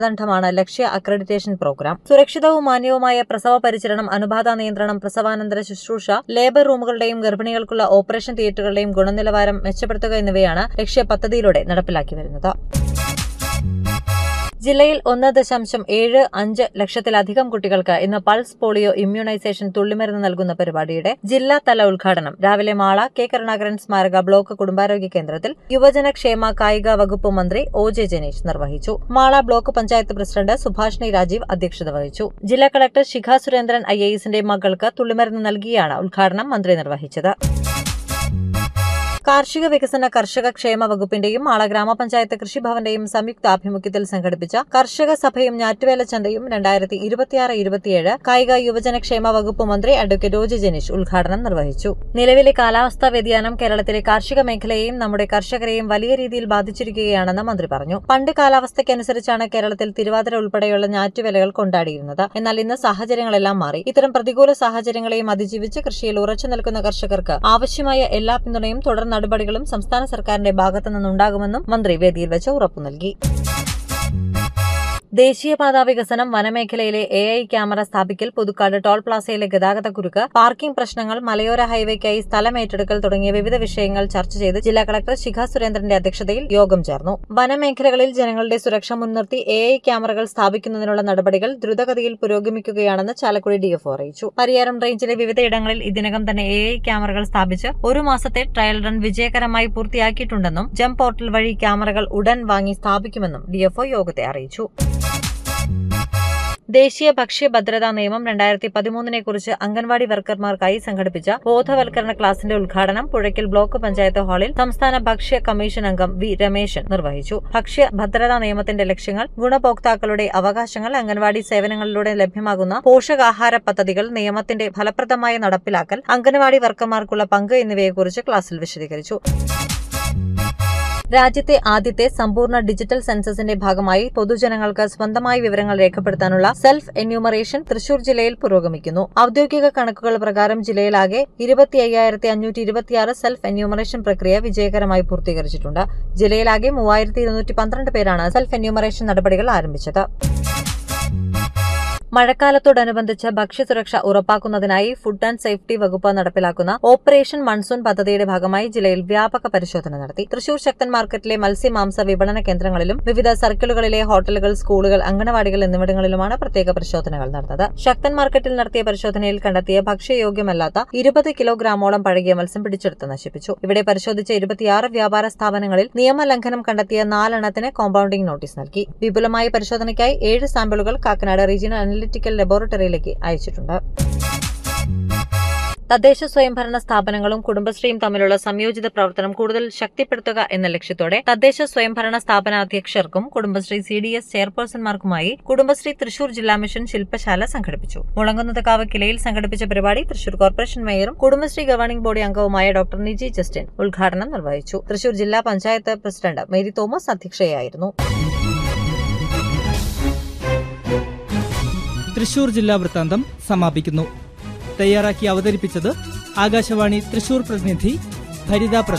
മാനദണ്ഡമാണ് ലക്ഷ്യ accreditation programme സുരക്ഷിതവും മാന്യവുമായ പ്രസവ പരിചരണം അനുബാധ നിയന്ത്രണം പ്രസവാനന്തര ശുശ്രൂഷ ലേബർ റൂമുകളുടെയും ഗർഭിണികൾക്കുള്ള ഓപ്പറേഷൻ തിയേറ്ററുകളുടെയും ഗുണനിലവാരം മെച്ചപ്പെടുത്തുക എന്നിവയാണ് ലക്ഷ്യ പദ്ധതിയിലൂടെ നടപ്പിലാക്കി വരുന്നത് ജില്ലയിൽ ഒന്ന് ദശാംശം ഏഴ് അഞ്ച് ലക്ഷത്തിലധികം കുട്ടികൾക്ക് ഇന്ന് പൾസ് പോളിയോ ഇമ്മ്യൂണൈസേഷൻ തുള്ളിമരുന്ന് നൽകുന്ന പരിപാടിയുടെ ജില്ലാതല ഉദ്ഘാടനം രാവിലെ മാള കെ കരുണാകരൻ സ്മാരക ബ്ലോക്ക് കുടുംബാരോഗ്യ കേന്ദ്രത്തിൽ യുവജനക്ഷേമ കായിക വകുപ്പ് മന്ത്രി ഒ ജെ ജനീഷ് നിർവഹിച്ചു മാള ബ്ലോക്ക് പഞ്ചായത്ത് പ്രസിഡന്റ് സുഭാഷിണി രാജീവ് അധ്യക്ഷത വഹിച്ചു ജില്ലാ കളക്ടർ ശിഖ സുരേന്ദ്രൻ ഐ എസിന്റെ മകൾക്ക് തുള്ളിമരുന്ന് നൽകിയാണ് ഉദ്ഘാടനം മന്ത്രി നിർവഹിച്ചത് കാർഷിക വികസന കർഷക ക്ഷേമ വകുപ്പിന്റെയും മാള ഗ്രാമപഞ്ചായത്ത് കൃഷിഭവന്റെയും സംയുക്താഭിമുഖ്യത്തിൽ സംഘടിപ്പിച്ച കർഷക സഭയും ഞാറ്റുവേല ചന്തയും രണ്ടായിരത്തി ഇരുപത്തിയാറ് ഇരുപത്തിയേഴ് കായിക യുവജന ക്ഷേമ വകുപ്പ് മന്ത്രി അഡ്വക്കേറ്റ് രോജി ജനീഷ് ഉദ്ഘാടനം നിർവഹിച്ചു നിലവിലെ കാലാവസ്ഥാ വ്യതിയാനം കേരളത്തിലെ കാർഷിക മേഖലയെയും നമ്മുടെ കർഷകരെയും വലിയ രീതിയിൽ ബാധിച്ചിരിക്കുകയാണെന്ന് മന്ത്രി പറഞ്ഞു പണ്ട് കാലാവസ്ഥയ്ക്കനുസരിച്ചാണ് കേരളത്തിൽ തിരുവാതിര ഉൾപ്പെടെയുള്ള ഞാറ്റുവേലകൾ കൊണ്ടാടിയിരുന്നത് എന്നാൽ ഇന്ന് സാഹചര്യങ്ങളെല്ലാം മാറി ഇത്തരം പ്രതികൂല സാഹചര്യങ്ങളെയും അതിജീവിച്ച് കൃഷിയിൽ ഉറച്ചു നിൽക്കുന്ന കർഷകർക്ക് ആവശ്യമായ എല്ലാ പിന്തുണയും തുടർ നടപടികളും സംസ്ഥാന സർക്കാരിന്റെ ഭാഗത്തു നിന്നുണ്ടാകുമെന്നും മന്ത്രി വേദിയിൽ വെച്ച് ഉറപ്പു നൽകി ദേശീയപാതാ വികസനം വനമേഖലയിലെ എ ഐ ക്യാമറ സ്ഥാപിക്കൽ പുതുക്കാട് ടോൾ പ്ലാസയിലെ ഗതാഗത കുരുക്ക് പാർക്കിംഗ് പ്രശ്നങ്ങൾ മലയോര ഹൈവേക്കായി സ്ഥലം ഏറ്റെടുക്കൽ തുടങ്ങിയ വിവിധ വിഷയങ്ങൾ ചർച്ച ചെയ്ത് ജില്ലാ കളക്ടർ ശിഖ സുരേന്ദ്രന്റെ അധ്യക്ഷതയിൽ യോഗം ചേർന്നു വനമേഖലകളിൽ ജനങ്ങളുടെ സുരക്ഷ മുൻനിർത്തി എ ഐ ക്യാമറകൾ സ്ഥാപിക്കുന്നതിനുള്ള നടപടികൾ ദ്രുതഗതിയിൽ പുരോഗമിക്കുകയാണെന്ന് ചാലക്കുടി ഡിഎഫ്ഒ അറിയിച്ചു പരിയാരം റേഞ്ചിലെ വിവിധയിടങ്ങളിൽ ഇതിനകം തന്നെ എ ഐ ക്യാമറകൾ സ്ഥാപിച്ച് ഒരു മാസത്തെ ട്രയൽ റൺ വിജയകരമായി പൂർത്തിയാക്കിയിട്ടുണ്ടെന്നും ജം പോർട്ടൽ വഴി ക്യാമറകൾ ഉടൻ വാങ്ങി സ്ഥാപിക്കുമെന്നും ഡിഎഫ്ഒ യോഗത്തെ അറിയിച്ചു ദേശീയ ഭക്ഷ്യ ഭദ്രതാ നിയമം രണ്ടായിരത്തി പതിമൂന്നിനെ കുറിച്ച് അംഗൻവാടി വർക്കർമാർക്കായി സംഘടിപ്പിച്ച ബോധവൽക്കരണ ക്ലാസിന്റെ ഉദ്ഘാടനം പുഴയ്ക്കൽ ബ്ലോക്ക് പഞ്ചായത്ത് ഹാളിൽ സംസ്ഥാന ഭക്ഷ്യ കമ്മീഷൻ അംഗം വി രമേശൻ നിർവഹിച്ചു ഭക്ഷ്യ ഭദ്രതാ നിയമത്തിന്റെ ലക്ഷ്യങ്ങൾ ഗുണഭോക്താക്കളുടെ അവകാശങ്ങൾ അംഗൻവാടി സേവനങ്ങളിലൂടെ ലഭ്യമാകുന്ന പോഷകാഹാര പദ്ധതികൾ നിയമത്തിന്റെ ഫലപ്രദമായ നടപ്പിലാക്കൽ അംഗൻവാടി വർക്കർമാർക്കുള്ള പങ്ക് എന്നിവയെക്കുറിച്ച് ക്ലാസിൽ വിശദീകരിച്ചു രാജ്യത്തെ ആദ്യത്തെ സമ്പൂർണ്ണ ഡിജിറ്റൽ സെൻസസിന്റെ ഭാഗമായി പൊതുജനങ്ങൾക്ക് സ്വന്തമായി വിവരങ്ങൾ രേഖപ്പെടുത്താനുള്ള സെൽഫ് എന്യൂമറേഷൻ തൃശൂർ ജില്ലയിൽ പുരോഗമിക്കുന്നു ഔദ്യോഗിക കണക്കുകൾ പ്രകാരം ജില്ലയിലാകെ ഇരുപത്തി അയ്യായിരത്തി അഞ്ഞൂറ്റി ഇരുപത്തിയാറ് സെൽഫ് എന്യൂമറേഷൻ പ്രക്രിയ വിജയകരമായി പൂർത്തീകരിച്ചിട്ടുണ്ട് ജില്ലയിലാകെ മൂവായിരത്തി ഇരുന്നൂറ്റി പന്ത്രണ്ട് പേരാണ് സെൽഫ് എന്യൂമറേഷൻ നടപടികൾ ആരംഭിച്ചത് മഴക്കാലത്തോടനുബന്ധിച്ച് ഭക്ഷ്യസുരക്ഷ ഉറപ്പാക്കുന്നതിനായി ഫുഡ് ആൻഡ് സേഫ്റ്റി വകുപ്പ് നടപ്പിലാക്കുന്ന ഓപ്പറേഷൻ മൺസൂൺ പദ്ധതിയുടെ ഭാഗമായി ജില്ലയിൽ വ്യാപക പരിശോധന നടത്തി തൃശൂർ ശക്തൻ മാർക്കറ്റിലെ മത്സ്യമാംസ വിപണന കേന്ദ്രങ്ങളിലും വിവിധ സർക്കിളുകളിലെ ഹോട്ടലുകൾ സ്കൂളുകൾ അങ്കണവാടികൾ എന്നിവിടങ്ങളിലുമാണ് പ്രത്യേക പരിശോധനകൾ നടന്നത് ശക്തൻ മാർക്കറ്റിൽ നടത്തിയ പരിശോധനയിൽ കണ്ടെത്തിയ ഭക്ഷ്യയോഗ്യമല്ലാത്ത ഇരുപത് കിലോഗ്രാമോളം പഴകിയ മത്സ്യം പിടിച്ചെടുത്ത് നശിപ്പിച്ചു ഇവിടെ പരിശോധിച്ച ഇരുപത്തിയാറ് വ്യാപാര സ്ഥാപനങ്ങളിൽ നിയമലംഘനം കണ്ടെത്തിയ നാലെണ്ണത്തിന് കോമ്പൌണ്ടിംഗ് നോട്ടീസ് നൽകി വിപുലമായ പരിശോധനയ്ക്കായി ഏഴ് സാമ്പിളുകൾ കാക്കനാട് റീജിയണൽ അനലിറ്റിക്കൽ ലബോറട്ടറിയിലേക്ക് അയച്ചിട്ടുണ്ട് തദ്ദേശ സ്വയംഭരണ സ്ഥാപനങ്ങളും കുടുംബശ്രീയും തമ്മിലുള്ള സംയോജിത പ്രവർത്തനം കൂടുതൽ ശക്തിപ്പെടുത്തുക എന്ന ലക്ഷ്യത്തോടെ തദ്ദേശ സ്വയംഭരണ സ്ഥാപന അധ്യക്ഷർക്കും കുടുംബശ്രീ സി ഡി എസ് ചെയർപേഴ്സൺമാർക്കുമായി കുടുംബശ്രീ തൃശൂർ ജില്ലാ മിഷൻ ശില്പശാല സംഘടിപ്പിച്ചു മുളങ്കുന്നതക്കാവ് കിലയിൽ സംഘടിപ്പിച്ച പരിപാടി തൃശൂർ കോർപ്പറേഷൻ മേയറും കുടുംബശ്രീ ഗവേണിംഗ് ബോഡി അംഗവുമായ ഡോക്ടർ നിജി ജസ്റ്റിൻ ഉദ്ഘാടനം നിർവഹിച്ചു തൃശൂർ ജില്ലാ പഞ്ചായത്ത് പ്രസിഡന്റ് മേരി തോമസ് അധ്യക്ഷയായിരുന്നു തൃശൂർ ജില്ലാ വൃത്താന്തം സമാപിക്കുന്നു തയ്യാറാക്കി അവതരിപ്പിച്ചത് ആകാശവാണി തൃശൂർ പ്രതിനിധി ഭരിത പ്രതാപ്